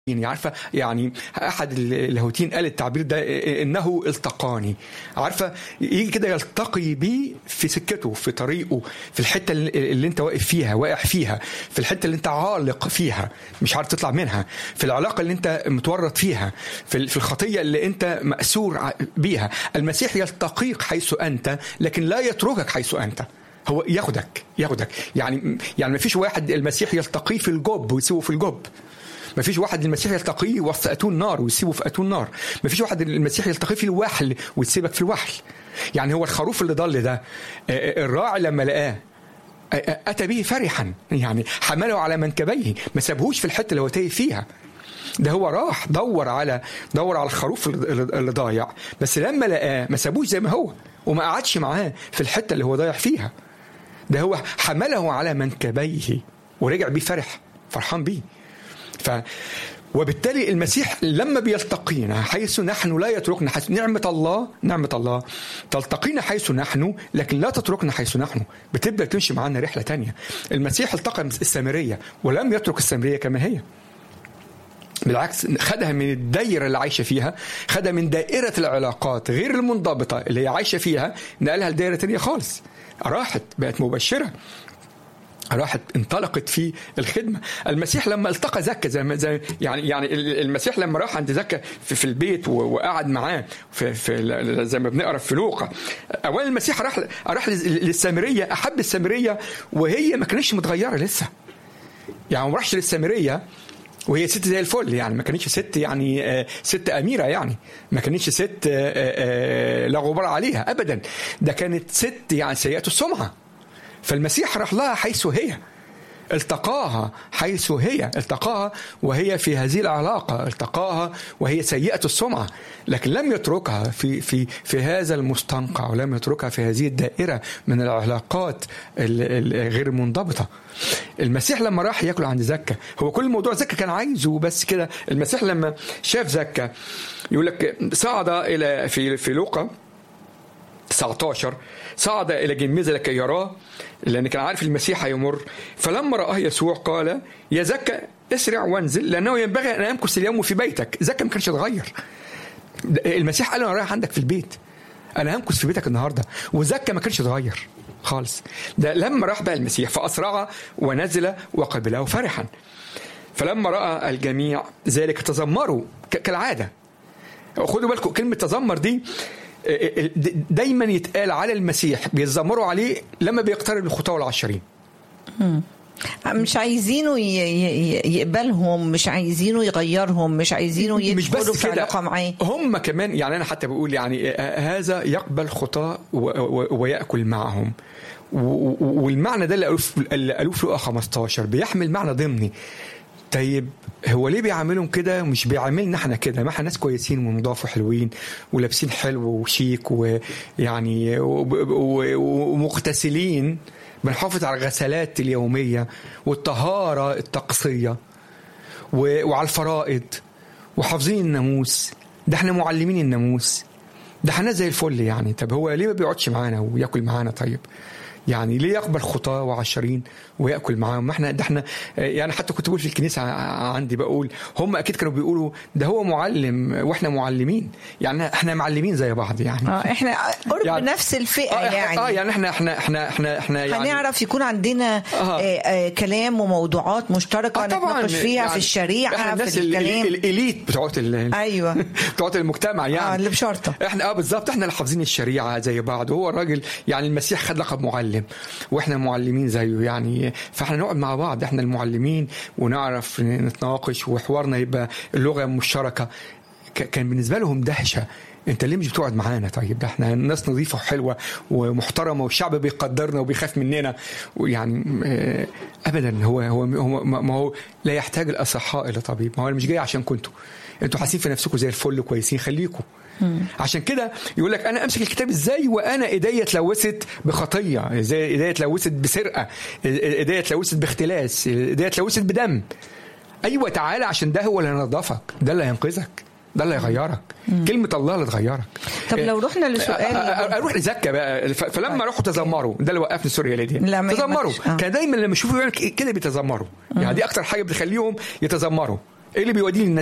يعني عارفه يعني احد اللاهوتيين قال التعبير ده انه التقاني عارفه يجي كده يلتقي بيه في سكته في طريقه في الحته اللي انت واقف فيها واقع فيها في الحته اللي انت عالق فيها مش عارف تطلع منها في العلاقه اللي انت متورط فيها في في الخطيه اللي انت ماسور بيها المسيح يلتقيك حيث انت لكن لا يتركك حيث انت هو ياخدك ياخدك يعني يعني ما فيش واحد المسيح يلتقيه في الجب ويسيبه في الجب ما فيش واحد المسيح يلتقيه وسط اتون نار ويسيبه في اتون نار ما فيش واحد المسيح يلتقيه في الوحل ويسيبك في الوحل يعني هو الخروف اللي ضل ده الراعي لما لقاه اتى به فرحا يعني حمله على منكبيه ما سابهوش في الحته اللي هو تايه فيها ده هو راح دور على دور على الخروف اللي ضايع بس لما لقاه ما سابوش زي ما هو وما قعدش معاه في الحته اللي هو ضايع فيها ده هو حمله على منكبيه ورجع بيه فرح فرحان بيه ف وبالتالي المسيح لما بيلتقينا حيث نحن لا يتركنا حيث نعمة الله نعمة الله تلتقينا حيث نحن لكن لا تتركنا حيث نحن بتبدأ تمشي معنا رحلة تانية المسيح التقى السامرية ولم يترك السامرية كما هي بالعكس خدها من الدايره اللي عايشه فيها خدها من دائره العلاقات غير المنضبطه اللي هي عايشه فيها نقلها لدائره تانية خالص راحت بقت مبشره راحت انطلقت في الخدمه المسيح لما التقى زكا زي ما زي يعني يعني المسيح لما راح عند زكا في, في البيت وقعد معاه في, في زي ما بنقرا في لوقا اولا المسيح راح راح للسامريه احب السامريه وهي ما كانتش متغيره لسه يعني ما راحش للسامريه وهي ست زي الفل يعني ما كانتش ست يعني ست اميره يعني ما كانتش ست لا غبار عليها ابدا ده كانت ست يعني سيئه السمعه فالمسيح راح لها حيث هي التقاها حيث هي التقاها وهي في هذه العلاقة التقاها وهي سيئة السمعة لكن لم يتركها في في في هذا المستنقع ولم يتركها في هذه الدائرة من العلاقات الغير المنضبطة المسيح لما راح ياكل عند زكا هو كل موضوع زكا كان عايزه بس كده المسيح لما شاف زكا يقول لك صعد الى في في لوقا 19 صعد الى جميزه لكي يراه لان كان عارف المسيح هيمر فلما راه يسوع قال يا زكا اسرع وانزل لانه ينبغي ان امكث اليوم في بيتك زكا ما كانش اتغير المسيح قال انا رايح عندك في البيت انا همكث في بيتك النهارده وزكا ما كانش اتغير خالص ده لما راح بقى المسيح فاسرع ونزل وقبله فرحا فلما راى الجميع ذلك تذمروا كالعاده خدوا بالكم كلمه تذمر دي دايما يتقال على المسيح بيتذمروا عليه لما بيقترب الخطاه العشرين مش عايزينه يقبلهم مش عايزينه يغيرهم مش عايزينه يدخلوا في علاقه معاه هم كمان يعني انا حتى بقول يعني هذا يقبل خطاه وياكل معهم والمعنى ده اللي قالوه في لقا 15 بيحمل معنى ضمني طيب هو ليه بيعاملهم كده مش بيعاملنا احنا كده ما احنا ناس كويسين ونضاف وحلوين ولابسين حلو وشيك ويعني ومغتسلين بنحافظ على الغسلات اليومية والطهارة الطقسية وعلى الفرائض وحافظين الناموس ده احنا معلمين الناموس ده احنا زي الفل يعني طب هو ليه ما بيقعدش معانا وياكل معانا طيب يعني ليه يقبل خطاه وعشرين وياكل معاهم ما احنا ده احنا يعني حتى كنت بقول في الكنيسه عندي بقول هم اكيد كانوا بيقولوا ده هو معلم واحنا معلمين يعني احنا معلمين زي بعض يعني اه احنا قرب يعني نفس الفئه آه يعني اه يعني احنا احنا احنا احنا احنا يعني هنعرف يكون عندنا آه. آه كلام وموضوعات مشتركه آه نتناقش فيها يعني في الشريعه احنا في الناس الكلام الاليت بتوعت ايوه بتوعت المجتمع يعني اه اللي بشرطه احنا اه بالظبط احنا اللي حافظين الشريعه زي بعض وهو الراجل يعني المسيح خد لقب معلم واحنا معلمين زيه يعني فاحنا نقعد مع بعض احنا المعلمين ونعرف نتناقش وحوارنا يبقى اللغه مشتركه كان بالنسبه لهم دهشه انت ليه مش بتقعد معانا طيب ده احنا ناس نظيفه وحلوه ومحترمه والشعب بيقدرنا وبيخاف مننا ويعني ابدا هو هو هو ما هو لا يحتاج الاصحاء الى طبيب ما هو مش جاي عشان كنتوا انتوا حاسين في نفسكم زي الفل كويسين خليكم عشان كده يقول لك انا امسك الكتاب ازاي وانا ايديا اتلوثت بخطيه ازاي ايديا اتلوثت بسرقه ايديا اتلوثت باختلاس ايديا اتلوثت بدم ايوه تعالى عشان ده هو اللي هينظفك ده اللي هينقذك ده اللي هيغيرك كلمة الله اللي تغيرك طب لو رحنا لسؤال اروح لزكا بقى فلما راحوا تذمروا ده اللي وقفني سوريا ليه دي تذمروا كان دايما لما يشوفوا كده بيتذمروا يعني دي اكتر حاجه بتخليهم يتذمروا ايه اللي بيوديه